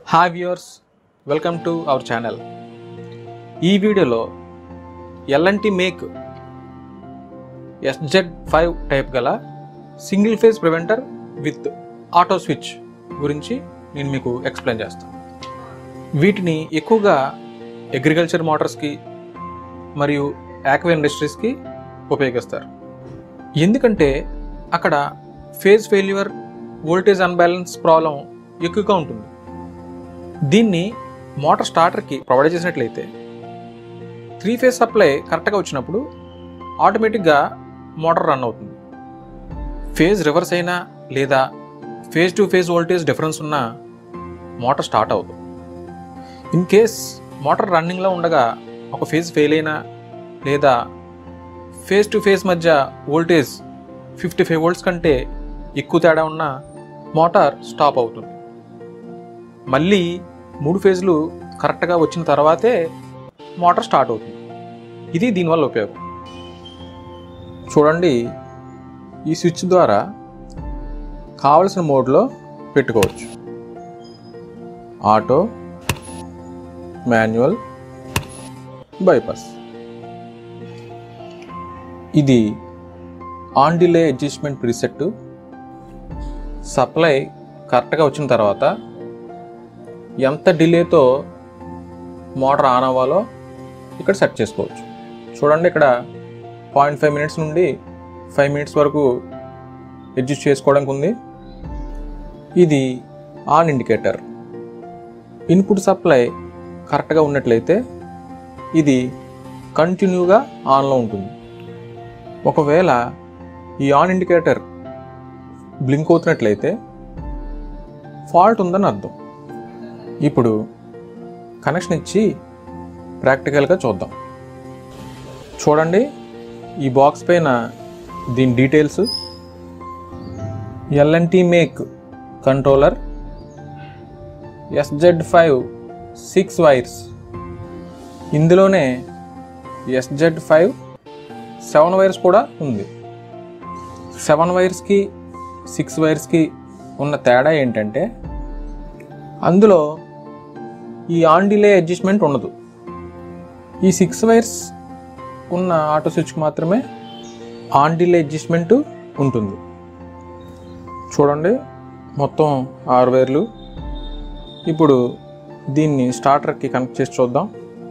hi viewers welcome to our channel ఈ వీడియోలో L N T make SZ five type గల single phase preventer with auto switch గురించి నేను మీకు ఎక్స్ప్లెయిన్ చేస్తాను వీటిని ఎక్కువగా అగ్రికల్చర్ మోటార్స్కి మరియు యాక్వే ఇండస్ట్రీస్కి ఉపయోగిస్తారు ఎందుకంటే అక్కడ phase failure voltage unbalance problem ఎక్కువగా ఉంటుంది దీన్ని మోటార్ స్టార్టర్కి ప్రొవైడ్ చేసినట్లయితే త్రీ ఫేజ్ సప్లై కరెక్ట్గా వచ్చినప్పుడు ఆటోమేటిక్గా మోటార్ రన్ అవుతుంది ఫేజ్ రివర్స్ అయినా లేదా phase to phase voltage difference ఉన్నా మోటార్ స్టార్ట్ అవ్వదు ఇన్ కేస్ మోటార్ రన్నింగ్లో ఉండగా ఒక ఫేజ్ ఫెయిల్ అయినా లేదా ఫేజ్ టు ఫేజ్ మధ్య వోల్టేజ్ ఫిఫ్టీ ఫైవ్ వోల్ట్స్ కంటే ఎక్కువ తేడా ఉన్న మోటార్ స్టాప్ అవుతుంది మళ్ళీ మూడు ఫేజ్లు కరెక్ట్గా వచ్చిన తర్వాతే మోటార్ స్టార్ట్ అవుతుంది ఇది దీనివల్ల ఉపయోగం చూడండి ఈ స్విచ్ ద్వారా కావలసిన మోడ్లో పెట్టుకోవచ్చు ఆటో మాన్యువల్ బైపాస్ ఇది on delay adjustment preset supply కరెక్ట్గా వచ్చిన తర్వాత ఎంత డిలేతో మోటార్ ఆన్ అవ్వాలో ఇక్కడ సెట్ చేసుకోవచ్చు చూడండి ఇక్కడ పాయింట్ ఫైవ్ మినిట్స్ నుండి ఫైవ్ మినిట్స్ వరకు అడ్జస్ట్ చేసుకోవడానికి ఉంది ఇది ఆన్ ఇండికేటర్ ఇన్పుట్ సప్లై కరెక్ట్గా ఉన్నట్లయితే ఇది కంటిన్యూగా ఆన్లో ఉంటుంది ఒకవేళ ఈ ఆన్ ఇండికేటర్ బ్లింక్ అవుతున్నట్లయితే ఫాల్ట్ ఉందని అర్థం ఇప్పుడు కనెక్షన్ ఇచ్చి ప్రాక్టికల్గా చూద్దాం చూడండి ఈ బాక్స్ పైన దీని details L N T make controller SZ five six wires ఇందులోనే ఎస్జెడ్ ఫైవ్ సెవెన్ వైర్స్ కూడా ఉంది సెవెన్ వైర్స్కి సిక్స్ వైర్స్కి ఉన్న తేడా ఏంటంటే అందులో ఈ ఆన్ డిలే అడ్జస్ట్మెంట్ ఉండదు ఈ సిక్స్ వైర్స్ ఉన్న ఆటో స్విచ్కి మాత్రమే ఆన్ డిలే అడ్జస్ట్మెంట్ ఉంటుంది చూడండి మొత్తం ఆరు వైర్లు ఇప్పుడు దీన్ని స్టార్టర్కి కనెక్ట్ చేసి చూద్దాం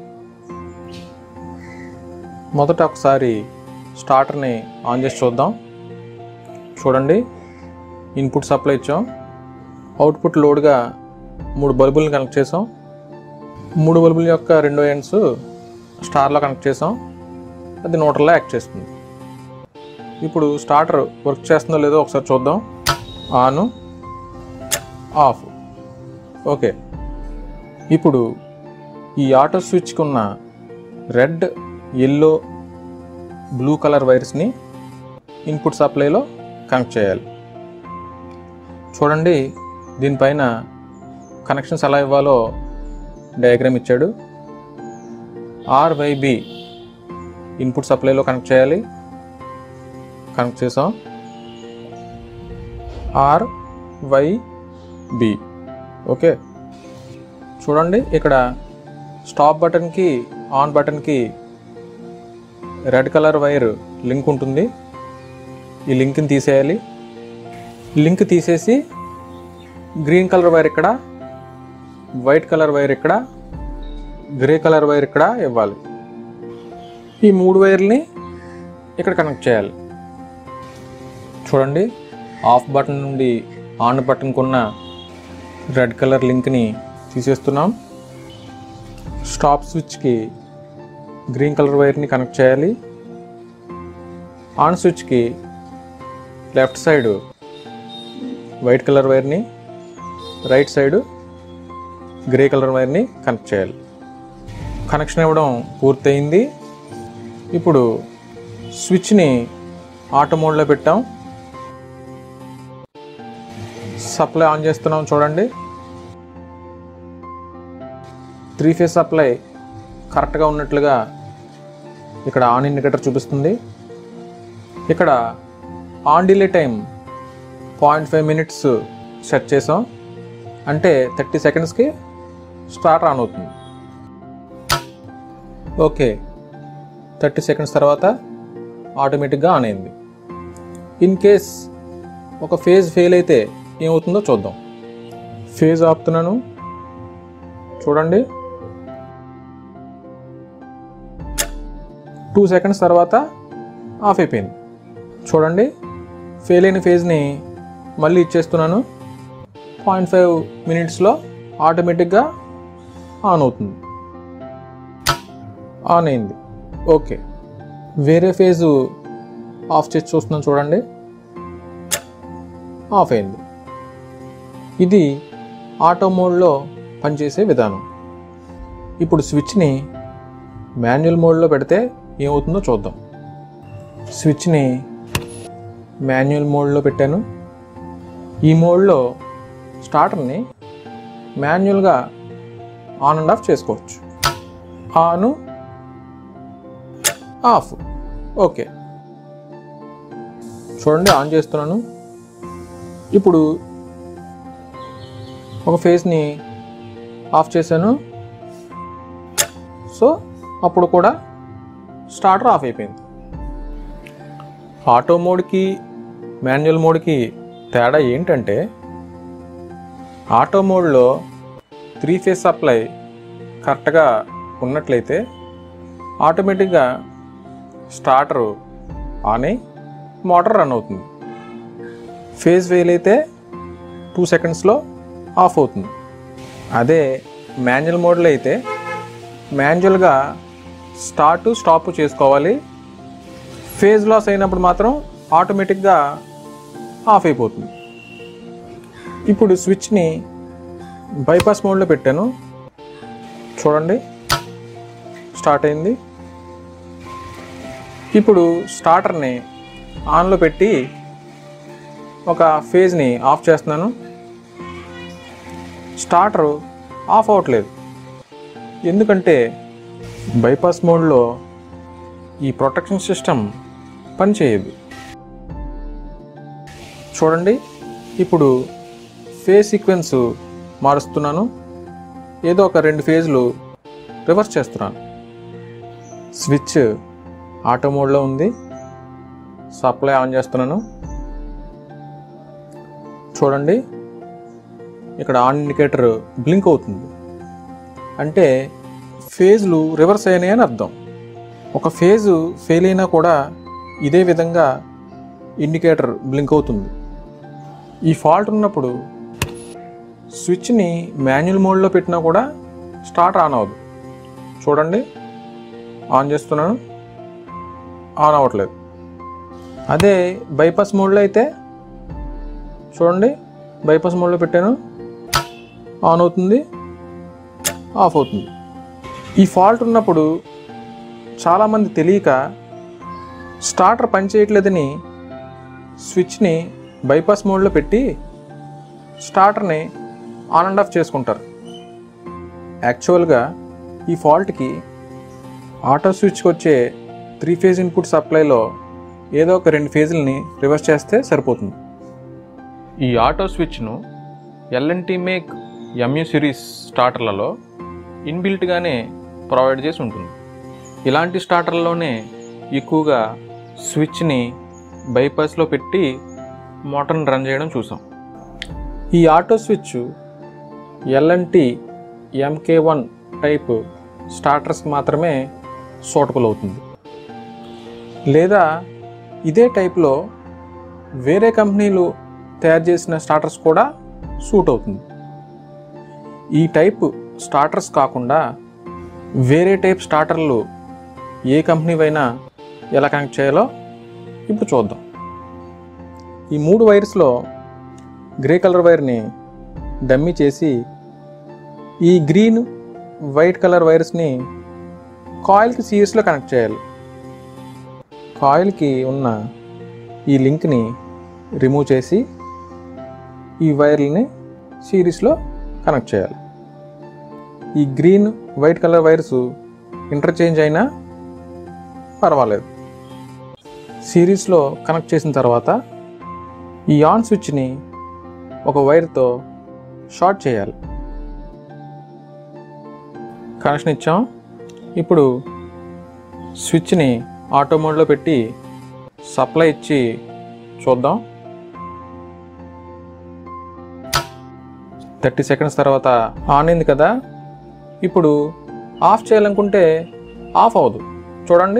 మొదట ఒకసారి స్టార్టర్ని ఆన్ చేసి చూద్దాం చూడండి ఇన్పుట్ సప్లై ఇచ్చాం అవుట్పుట్ లోడ్గా మూడు బల్బుల్ని కనెక్ట్ చేసాం మూడు బల్బుల యొక్క రెండో ఎండ్స్ స్టార్లో కనెక్ట్ చేసాం అది నోటర్లో యాక్ట్ చేస్తుంది ఇప్పుడు స్టార్టర్ వర్క్ చేస్తుందో లేదో ఒకసారి చూద్దాం ఆను ఆఫ్ ఓకే ఇప్పుడు ఈ ఆటో స్విచ్కి ఉన్న రెడ్ ఎల్లో బ్లూ కలర్ వైర్స్ని ఇన్పుట్ సప్లైలో కనెక్ట్ చేయాలి చూడండి దీనిపైన కనెక్షన్స్ ఎలా ఇవ్వాలో డయాగ్రామ్ ఇచ్చాడు ఆర్వైబి ఇన్పుట్ సప్లైలో కనెక్ట్ చేయాలి కనెక్ట్ చేసాం ఆర్ వై బి ఓకే చూడండి ఇక్కడ స్టాప్ బటన్కి ఆన్ బటన్కి రెడ్ కలర్ వైర్ లింక్ ఉంటుంది ఈ లింక్ని తీసేయాలి లింక్ తీసేసి గ్రీన్ కలర్ వైర్ ఇక్కడ వైట్ కలర్ వైర్ ఇక్కడ గ్రే కలర్ వైర్ ఇక్కడ ఇవ్వాలి ఈ మూడు వైర్ని ఇక్కడ కనెక్ట్ చేయాలి చూడండి ఆఫ్ బటన్ నుండి ఆన్ బటన్కి ఉన్న రెడ్ కలర్ లింక్ని తీసేస్తున్నాం స్టాప్ స్విచ్కి గ్రీన్ కలర్ వైర్ని కనెక్ట్ చేయాలి ఆన్ స్విచ్కి లెఫ్ట్ సైడ్ వైట్ కలర్ వైర్ని రైట్ సైడ్ గ్రే కలర్ వైర్ని కనెక్ట్ చేయాలి కనెక్షన్ ఇవ్వడం పూర్తయింది ఇప్పుడు స్విచ్ని ఆటో మోడ్లో పెట్టాం సప్లై ఆన్ చేస్తున్నాం చూడండి త్రీ ఫేజ్ సప్లై కరెక్ట్గా ఉన్నట్లుగా ఇక్కడ ఆన్ ఇండికేటర్ చూపిస్తుంది ఇక్కడ on delay time point five minutes set చేసాం అంటే థర్టీ సెకండ్స్కి స్టార్టర్ ఆన్ అవుతుంది ఓకే థర్టీ సెకండ్స్ తర్వాత ఆటోమేటిక్గా ఆన్ అయింది ఇన్ కేస్ ఒక ఫేజ్ ఫెయిల్ అయితే ఏమవుతుందో చూద్దాం ఫేజ్ ఆపుతున్నాను చూడండి టూ సెకండ్స్ తర్వాత ఆఫ్ అయిపోయింది చూడండి ఫెయిల్ అయిన ఫేజ్ని మళ్ళీ ఇచ్చేస్తున్నాను పాయింట్ ఫైవ్ మినిట్స్లో ఆటోమేటిక్గా ఆన్ అవుతుంది ఆన్ అయింది ఓకే వేరే ఫేజు ఆఫ్ చేసి చూస్తున్నాను చూడండి ఆఫ్ అయింది ఇది ఆటో మోడ్లో పనిచేసే విధానం ఇప్పుడు స్విచ్ని మాన్యువల్ మోడ్లో పెడితే ఏమవుతుందో చూద్దాం స్విచ్ని మాన్యువల్ మోడ్లో పెట్టాను ఈ మోడ్లో స్టార్టర్ని మాన్యువల్గా ఆన్ అండ్ ఆఫ్ చేసుకోవచ్చు ఆను ఆఫ్ ఓకే చూడండి ఆన్ చేస్తున్నాను ఇప్పుడు ఒక ఫేస్ని ఆఫ్ చేశాను సో అప్పుడు కూడా స్టార్టర్ ఆఫ్ అయిపోయింది ఆటో మోడ్కి మాన్యువల్ మోడ్కి తేడా ఏంటంటే ఆటో మోడ్లో త్రీ ఫేస్ సప్లై కరెక్ట్గా ఉన్నట్లయితే ఆటోమేటిక్గా స్టార్టరు ఆన్ అయి మోటార్ రన్ అవుతుంది ఫేజ్ ఫెయిల్ అయితే టూ సెకండ్స్లో ఆఫ్ అవుతుంది అదే మాన్యువల్ మోడ్లో అయితే మాన్యువల్గా స్టార్ట్ స్టాప్ చేసుకోవాలి ఫేజ్ లాస్ అయినప్పుడు మాత్రం ఆటోమేటిక్గా ఆఫ్ అయిపోతుంది ఇప్పుడు స్విచ్ని బైపాస్ మోడ్లో పెట్టాను చూడండి స్టార్ట్ అయింది ఇప్పుడు స్టార్టర్ని ఆన్లో పెట్టి ఒక ఫేజ్ని ఆఫ్ చేస్తున్నాను స్టార్టర్ ఆఫ్ అవ్వట్లేదు ఎందుకంటే బైపాస్ మోడ్లో ఈ ప్రొటెక్షన్ సిస్టమ్ పనిచేయదు చూడండి ఇప్పుడు ఫేజ్ సీక్వెన్స్ మారుస్తున్నాను ఏదో ఒక రెండు ఫేజ్లు రివర్స్ చేస్తున్నాను స్విచ్ ఆటో మోడ్లో ఉంది సప్లై ఆన్ చేస్తున్నాను చూడండి ఇక్కడ ఆన్ ఇండికేటర్ బ్లింక్ అవుతుంది అంటే ఫేజ్లు రివర్స్ అయినాయి అని అర్థం ఒక ఫేజ్ ఫెయిల్ అయినా కూడా ఇదే విధంగా ఇండికేటర్ బ్లింక్ అవుతుంది ఈ ఫాల్ట్ ఉన్నప్పుడు స్విచ్ని మాన్యువల్ మోడ్లో పెట్టినా కూడా స్టార్ట్ ఆన్ అవ్వదు చూడండి ఆన్ చేస్తున్నాను ఆన్ అవ్వట్లేదు అదే బైపాస్ మోడ్లో అయితే చూడండి బైపాస్ మోడ్లో పెట్టాను ఆన్ అవుతుంది ఆఫ్ అవుతుంది ఈ ఫాల్ట్ ఉన్నప్పుడు చాలామంది తెలియక స్టార్టర్ పనిచేయట్లేదని స్విచ్ని బైపాస్ మోడ్లో పెట్టి స్టార్టర్ని ఆన్ అండ్ ఆఫ్ చేసుకుంటారు యాక్చువల్గా ఈ ఫాల్ట్కి ఆటో స్విచ్కి వచ్చే త్రీ ఫేజ్ ఇన్పుట్ సప్లైలో ఏదో ఒక రెండు ఫేజులని రివర్స్ చేస్తే సరిపోతుంది ఈ ఆటో స్విచ్ను ఎల్ఎన్టీ మేక్ ఎంయూ సిరీస్ స్టార్టర్లలో ఇన్బిల్ట్గానే ప్రొవైడ్ చేసి ఉంటుంది ఇలాంటి స్టార్టర్లోనే ఎక్కువగా స్విచ్ని బైపాస్లో పెట్టి మోటార్ని రన్ చేయడం చూసాం ఈ auto switch L N T M K one type స్టార్టర్స్కి మాత్రమే సూటబుల్ అవుతుంది లేదా ఇదే టైప్లో వేరే కంపెనీలు తయారు చేసిన స్టార్టర్స్ కూడా సూట్ అవుతుంది ఈ టైప్ స్టార్టర్స్ కాకుండా వేరే టైప్ స్టార్టర్లు ఏ కంపెనీవైనా ఎలా కనెక్ట్ చేయాలో ఇప్పుడు చూద్దాం ఈ మూడు వైర్స్లో గ్రే కలర్ వైర్ని డమ్మీ చేసి ఈ గ్రీన్ వైట్ కలర్ వైర్స్ని కాయిల్కి సిరీస్లో కనెక్ట్ చేయాలి కాయిల్కి ఉన్న ఈ లింక్ని రిమూవ్ చేసి ఈ వైర్లని సిరీస్లో కనెక్ట్ చేయాలి ఈ green white colour wires interchange అయినా పర్వాలేదు సిరీస్లో కనెక్ట్ చేసిన తర్వాత ఈ ఆన్ స్విచ్ని ఒక వైర్తో షార్ట్ చేయాలి కనెక్షన్ ఇచ్చాం ఇప్పుడు స్విచ్ని ఆటో మోడ్లో పెట్టి సప్లై ఇచ్చి చూద్దాం థర్టీ సెకండ్స్ తర్వాత ఆన్ అయింది కదా ఇప్పుడు ఆఫ్ చేయాలనుకుంటే ఆఫ్ అవ్వదు చూడండి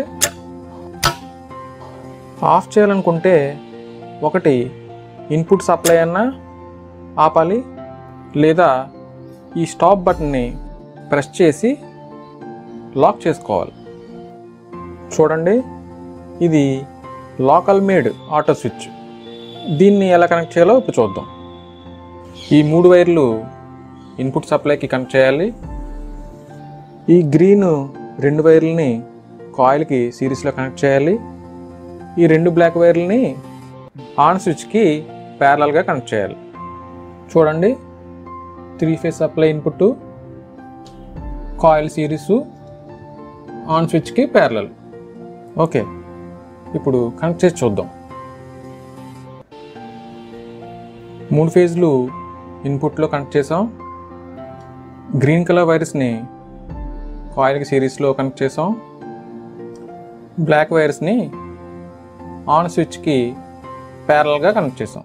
ఆఫ్ చేయాలనుకుంటే ఒకటి ఇన్పుట్ సప్లై అన్నా ఆపాలి లేదా ఈ స్టాప్ బటన్ని ప్రెస్ చేసి లాక్ చేసుకోవాలి చూడండి ఇది లోకల్ మేడ్ ఆటో స్విచ్ దీన్ని ఎలా కనెక్ట్ చేయాలో ఇప్పుడు చూద్దాం ఈ మూడు వైర్లు ఇన్పుట్ సప్లైకి కనెక్ట్ చేయాలి ఈ గ్రీన్ రెండు వైర్లని కాయిల్కి సిరీస్లో కనెక్ట్ చేయాలి ఈ రెండు బ్లాక్ వైర్లని ఆన్ స్విచ్కి ప్యారలల్గా కనెక్ట్ చేయాలి చూడండి three phase supply input coil series on స్విచ్కి ప్యారలల్ ఓకే ఇప్పుడు కనెక్ట్ చేసి చూద్దాం మూడు ఫేజ్లు ఇన్పుట్లో కనెక్ట్ చేసాం గ్రీన్ కలర్ వైర్స్ని కాయిల్కి సిరీస్లో కనెక్ట్ చేసాం బ్లాక్ వైర్స్ని ఆన్ స్విచ్కి ప్యారల్గా కనెక్ట్ చేసాం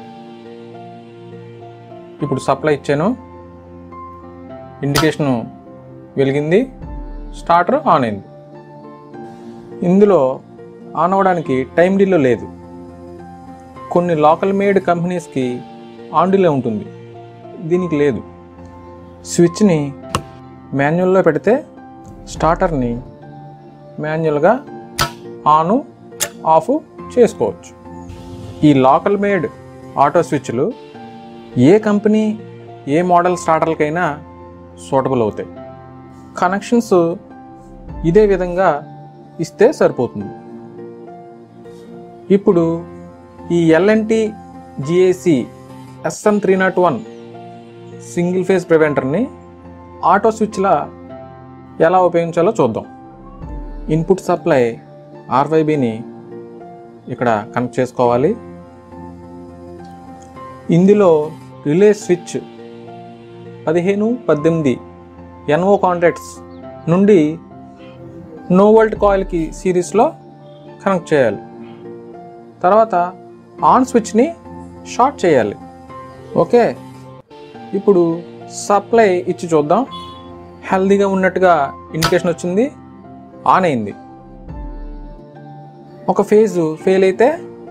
ఇప్పుడు సప్లై ఇచ్చాను ఇండికేషను వెలిగింది స్టార్టర్ ఆన్ అయింది ఇందులో ఆన్ అవ్వడానికి టైం డిలే లేదు కొన్ని లోకల్ మేడ్ కంపెనీస్కి ఆన్ డిలే ఉంటుంది దీనికి లేదు స్విచ్ని మాన్యువల్లో పెడితే స్టార్టర్ని మాన్యువల్గా ఆను ఆఫ్ చేసుకోవచ్చు ఈ లోకల్ మేడ్ ఆటో స్విచ్లు ఏ కంపెనీ ఏ మోడల్ స్టార్టర్లకైనా సూటబుల్ అవుతాయి కనెక్షన్స్ ఇదే విధంగా ఇస్తే సరిపోతుంది ఇప్పుడు ఈ L N T G A C S M three naught one single phase ప్రివెంటర్ని ఆటో స్విచ్లా ఎలా ఉపయోగించాలో చూద్దాం ఇన్పుట్ సప్లై ఆర్వైబిని ఇక్కడ కనెక్ట్ చేసుకోవాలి ఇందులో రిలే స్విచ్ పదిహేను పద్దెనిమిది ఎన్ఓ కాంటాక్ట్స్ నుండి నో వోల్ట్ కాయిల్కి సిరీస్లో కనెక్ట్ చేయాలి తర్వాత ఆన్ స్విచ్ని షార్ట్ చేయాలి ఓకే ఇప్పుడు సప్లై ఇచ్చి చూద్దాం హెల్దీగా ఉన్నట్టుగా ఇండికేషన్ వచ్చింది ఆన్ అయింది ఒక ఫేజ్ ఫెయిల్ అయితే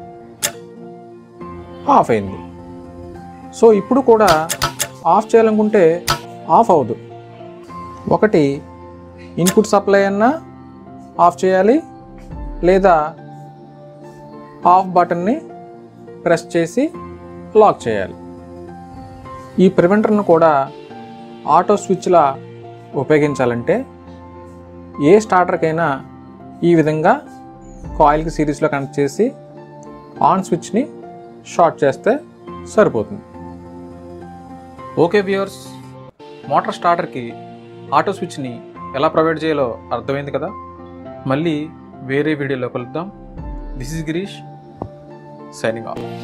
ఆఫ్ అయింది సో ఇప్పుడు కూడా ఆఫ్ చేయాలనుకుంటే ఆఫ్ అవ్వదు ఒకటి ఇన్పుట్ సప్లై అన్నా ఆఫ్ చేయాలి లేదా ఆఫ్ బటన్ని ప్రెస్ చేసి లాక్ చేయాలి ఈ ప్రివెంటర్ను కూడా ఆటో స్విచ్లా ఉపయోగించాలంటే ఏ స్టార్టర్కైనా ఈ విధంగా కాయిల్కి సిరీస్లో కనెక్ట్ చేసి ఆన్ స్విచ్ని షార్ట్ చేస్తే సరిపోతుంది ఓకే వ్యూయర్స్ మోటార్ స్టార్టర్కి ఆటో స్విచ్ని ఎలా ప్రొవైడ్ చేయాలో అర్థమైంది కదా మళ్ళీ వేరే వీడియోలో కలుద్దాం this is Girish signing of